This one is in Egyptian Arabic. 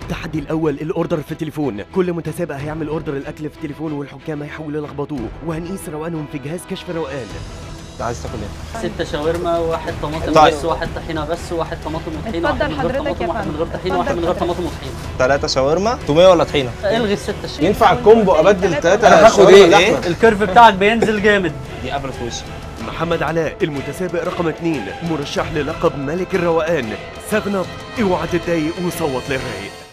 التحدي الاول الاوردر في التليفون كل متسابق هيعمل اوردر الاكل في التليفون والحكام هيحاولوا يلخبطوه وهنقيس روقانهم في جهاز كشف روقان انت عايز تاكل ايه؟ ستة شاورما واحد طماطم طيب. بس واحد طحينة بس واحد طماطم وطحينة اتفضل واحد من غير حضرتك يا طماطم واحد من فندم. غير طحينة واحد من غير اتفضل طماطم وطحينة ثلاثة شاورما تومية ولا طحينة؟ الغي الستة شيء ينفع كومبو ابدل ثلاثة أنا هاخد إيه؟ إيه؟ الكيرف بتاعك بينزل جامد دي قبلت في وشي محمد علاء المتسابق رقم اثنين مرشح للقب ملك الروقان 7 اب اوعى تتضايق وصوت للرايق